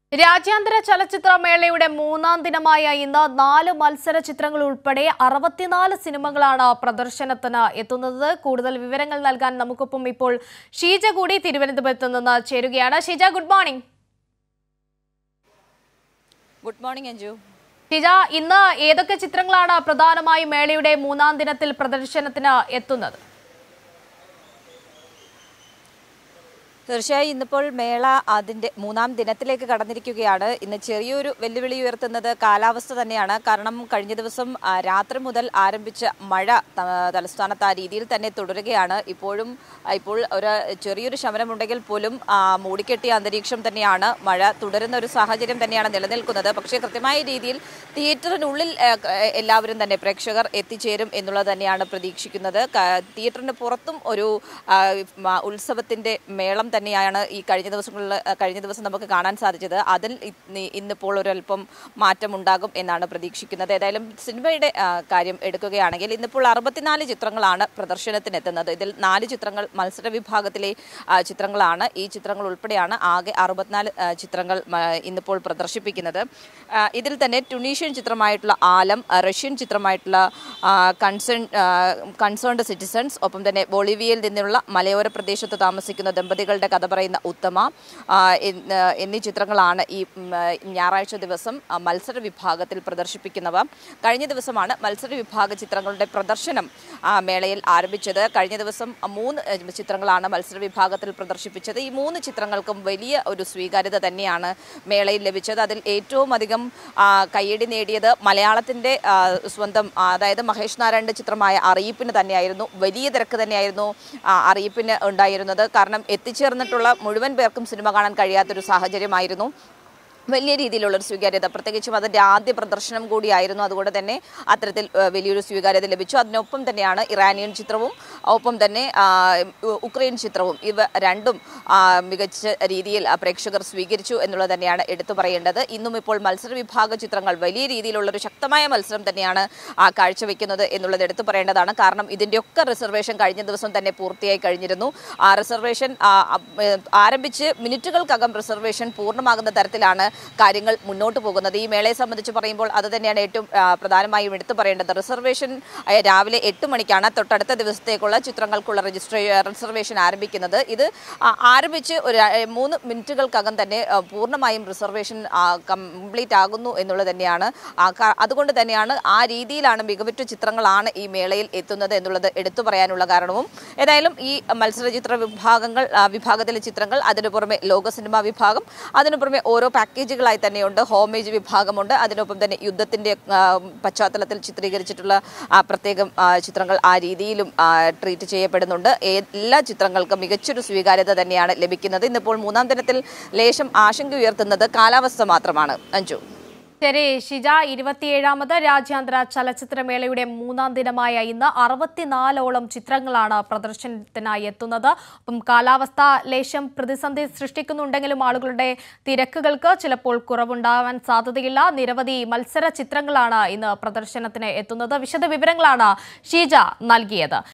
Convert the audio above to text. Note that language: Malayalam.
രാജ്യാന്തര ചലച്ചിത്രമേളയുടെ മൂന്നാം ദിനമായ ഇന്ന് നാല് മത്സര ചിത്രങ്ങൾ ഉൾപ്പെടെ അറുപത്തിനാല് സിനിമകളാണ് പ്രദർശനത്തിന് എത്തുന്നത് കൂടുതൽ വിവരങ്ങൾ നൽകാൻ നമുക്കൊപ്പം ഇപ്പോൾ ഷീജ കൂടി തിരുവനന്തപുരത്ത് നിന്ന് ചേരുകയാണ് Sheeja good morning good morning Anju Sheeja ഇന്ന് ഏതൊക്കെ ചിത്രങ്ങളാണ് പ്രധാനമായും മേളയുടെ മൂന്നാം ദിനത്തിൽ പ്രദർശനത്തിന് എത്തുന്നത് തീർച്ചയായും ഇന്നിപ്പോൾ മേള അതിന്റെ മൂന്നാം ദിനത്തിലേക്ക് കടന്നിരിക്കുകയാണ് ഇന്ന് ചെറിയൊരു വെല്ലുവിളി ഉയർത്തുന്നത് കാലാവസ്ഥ തന്നെയാണ് കാരണം കഴിഞ്ഞ ദിവസം ആ, രാത്രി മുതൽ ആരംഭിച്ച മഴ ത- തലസ്ഥാനത്ത് ആ രീതിയിൽ തന്നെ തുടരുകയാണ് ഇപ്പോഴും ആ, ഇപ്പോൾ ഒരു ചെറിയൊരു ശമനമുണ്ടെങ്കിൽ പോലും ആ, മൂടിക്കെട്ടിയ അന്തരീക്ഷം തന്നെയാണ് മഴ തുടരുന്ന ഒരു സാഹചര്യം തന്നെയാണ് നിലനിൽക്കുന്നത് പക്ഷേ കൃത്യമായ രീതിയിൽ തിയേറ്ററിനുള്ളിൽ ആ, ക- എല്ലാവരും തന്നെ പ്രേക്ഷകർ എത്തിച്ചേരും എന്നുള്ളത് തന്നെയാണ് പ്രതീക്ഷിക്കുന്നത് ക- തിയേറ്ററിന് പുറത്തും ഒരു ആ, മ- ഉത്സവത്തിന്റെ മേളം തന്നെയാണ് ഈ കഴിഞ്ഞ ദിവസങ്ങളിൽ ആ, കഴിഞ്ഞ ദിവസം നമുക്ക് കാണാൻ സാധിച്ചത് അതിൽ ഇന്ന് ഇന്നിപ്പോൾ ഒരല്പം മാറ്റമുണ്ടാകും എന്നാണ് പ്രതീക്ഷിക്കുന്നത് ഏതായാലും സിനിമയുടെ ആ, കാര്യം എടുക്കുകയാണെങ്കിൽ ഇന്നിപ്പോൾ അറുപത്തിനാല് ചിത്രങ്ങളാണ് പ്രദർശനത്തിനെത്തുന്നത് ഇതിൽ നാല് ചിത്രങ്ങൾ മത്സര വിഭാഗത്തിലെ ആ, ചിത്രങ്ങളാണ് ഈ ചിത്രങ്ങൾ ഉൾപ്പെടെയാണ് ആകെ അറുപത്തിനാല് ആ, ചിത്രങ്ങൾ ആ, ഇന്നിപ്പോൾ പ്രദർശിപ്പിക്കുന്നത് ആ, ഇതിൽ തന്നെ ടുണീഷ്യൻ ചിത്രമായിട്ടുള്ള ആലം ആ, റഷ്യൻ ചിത്രമായിട്ടുള്ള കൺസേൺ കൺസേൺഡ് സിറ്റിസൺസ് ഒപ്പം തന്നെ ബൊളിവിയയിൽ നിന്നുള്ള മലയോര പ്രദേശത്ത് താമസിക്കുന്ന ദമ്പതികളുടെ കഥ പറയുന്ന ഉത്തമ ആ, എന്ന് എന്നീ ചിത്രങ്ങളാണ് ഈ ഉം, ആ, ഞായറാഴ്ച ദിവസം ആ, മത്സര വിഭാഗത്തിൽ പ്രദർശിപ്പിക്കുന്നവ കഴിഞ്ഞ ദിവസമാണ് മത്സര വിഭാഗ ചിത്രങ്ങളുടെ പ്രദർശനം ആ, മേളയിൽ ആരംഭിച്ചത് കഴിഞ്ഞ ദിവസം മൂന്ന് ഏഹ്, ചിത്രങ്ങളാണ് മത്സര വിഭാഗത്തിൽ പ്രദർശിപ്പിച്ചത് ഈ മൂന്ന് ചിത്രങ്ങൾക്കും വലിയ ഒരു സ്വീകാര്യത തന്നെയാണ് മേളയിൽ ലഭിച്ചത് അതിൽ ഏറ്റവും അധികം ആ, കയ്യടി നേടിയത് മലയാളത്തിന്റെ ആ, സ്വന്തം ആ, അതായത് മഹേഷ് നാരായണന്റെ ചിത്രമായ അറിയിപ്പിന് തന്നെയായിരുന്നു വലിയ തിരക്ക് തന്നെയായിരുന്നു ആ, അറിയിപ്പിന് ഉണ്ടായിരുന്നത് കാരണം എത്തിച്ചേർന്നിട്ടുള്ള മുഴുവൻ പേർക്കും സിനിമ കാണാൻ കഴിയാത്തൊരു സാഹചര്യമായിരുന്നു വലിയ രീതിയിലുള്ളൊരു സ്വീകാര്യത പ്രത്യേകിച്ചും അതിൻ്റെ ആദ്യ പ്രദർശനം കൂടിയായിരുന്നു അതുകൊണ്ട് തന്നെ അത്തരത്തിൽ ആ, വലിയൊരു സ്വീകാര്യത ലഭിച്ചു അതിനൊപ്പം തന്നെയാണ് ഇറാനിയൻ ചിത്രവും ഒപ്പം തന്നെ ആ, ഉ- ഉക്രൈൻ ചിത്രവും ഇവ രണ്ടും ആ, മികച്ച രീതിയിൽ ആ, പ്രേക്ഷകർ സ്വീകരിച്ചു എന്നുള്ളത് തന്നെയാണ് എടുത്തു പറയേണ്ടത് ഇന്നും ഇപ്പോൾ മത്സര വിഭാഗ ചിത്രങ്ങൾ വലിയ രീതിയിലുള്ളൊരു ശക്തമായ മത്സരം തന്നെയാണ് ആ, കാഴ്ചവെക്കുന്നത് എന്നുള്ളത് എടുത്തു പറയേണ്ടതാണ് കാരണം ഇതിൻ്റെയൊക്കെ റിസർവേഷൻ കഴിഞ്ഞ ദിവസം തന്നെ പൂർത്തിയായി കഴിഞ്ഞിരുന്നു ആ റിസർവേഷൻ ആ, അ- ഏ, ആരംഭിച്ച് മിനിറ്റുകൾക്കകം റിസർവേഷൻ പൂർണ്ണമാകുന്ന തരത്തിലാണ് കാര്യങ്ങൾ മുന്നോട്ട് പോകുന്നത് ഈ മേളയെ സംബന്ധിച്ച് പറയുമ്പോൾ അത് തന്നെയാണ് ഏറ്റവും ആ, പ്രധാനമായും എടുത്തു പറയേണ്ടത് റിസർവേഷൻ ആ, രാവിലെ എട്ട് മണിക്കാണ് തൊട്ടടുത്ത ദിവസത്തേക്കുള്ള ചിത്രങ്ങൾക്കുള്ള രജിസ്ട്രേ റിസർവേഷൻ ആരംഭിക്കുന്നത് ഇത് ആ, ആരംഭിച്ച് ഒരു ആ, മൂന്ന് മിനിറ്റുകൾക്കകം തന്നെ ആ, പൂർണ്ണമായും റിസർവേഷൻ കംപ്ലീറ്റ് ആകുന്നു എന്നുള്ളത് തന്നെയാണ് ആ, ക- അതുകൊണ്ട് തന്നെയാണ് ആ രീതിയിലാണ് മികവുറ്റ ചിത്രങ്ങളാണ് ഈ മേളയിൽ എത്തുന്നത് എന്നുള്ളത് എടുത്തു പറയാനുള്ള കാരണവും ഏതായാലും ഈ മത്സരചിത്ര വിഭാഗങ്ങൾ ആ, വിഭാഗത്തിലെ ചിത്രങ്ങൾ അതിനു പുറമെ ലോക സിനിമാ വിഭാഗം അതിനു പുറമെ ഓരോ പാക്കേജുകളായി തന്നെയുണ്ട് ഹോമേജ് വിഭാഗമുണ്ട് അതിനൊപ്പം തന്നെ യുദ്ധത്തിന്റെ ആ, പശ്ചാത്തലത്തിൽ ചിത്രീകരിച്ചിട്ടുള്ള ആ, പ്രത്യേകം ആ, ചിത്രങ്ങൾ ആ രീതിയിലും ആ, ട്രീറ്റ് ചെയ്യപ്പെടുന്നുണ്ട് ഏ- എല്ലാ ചിത്രങ്ങൾക്കും മികച്ചൊരു സ്വീകാര്യത തന്നെയാണ് ലഭിക്കുന്നത് ഇന്നിപ്പോൾ മൂന്നാം ദിനത്തിൽ ലേശം ആശങ്ക ഉയർത്തുന്നത് കാലാവസ്ഥ മാത്രമാണ് അഞ്ജു ശരി ഷിജ ഇരുപത്തിയേഴാമത് രാജ്യാന്തര ചലച്ചിത്രമേളയുടെ മൂന്നാം ദിനമായ ഇന്ന് അറുപത്തിനാലോളം ചിത്രങ്ങളാണ് പ്രദർശനത്തിനായി എത്തുന്നത് അപ്പം കാലാവസ്ഥ ലേശം പ്രതിസന്ധി സൃഷ്ടിക്കുന്നുണ്ടെങ്കിലും ആളുകളുടെ തിരക്കുകൾക്ക് ചിലപ്പോൾ കുറവുണ്ടാവാൻ സാധ്യതയില്ല നിരവധി മത്സര ചിത്രങ്ങളാണ് ഇന്ന് പ്രദർശനത്തിന് എത്തുന്നത് വിശദ വിവരങ്ങളാണ് ഷീജ നൽകിയത്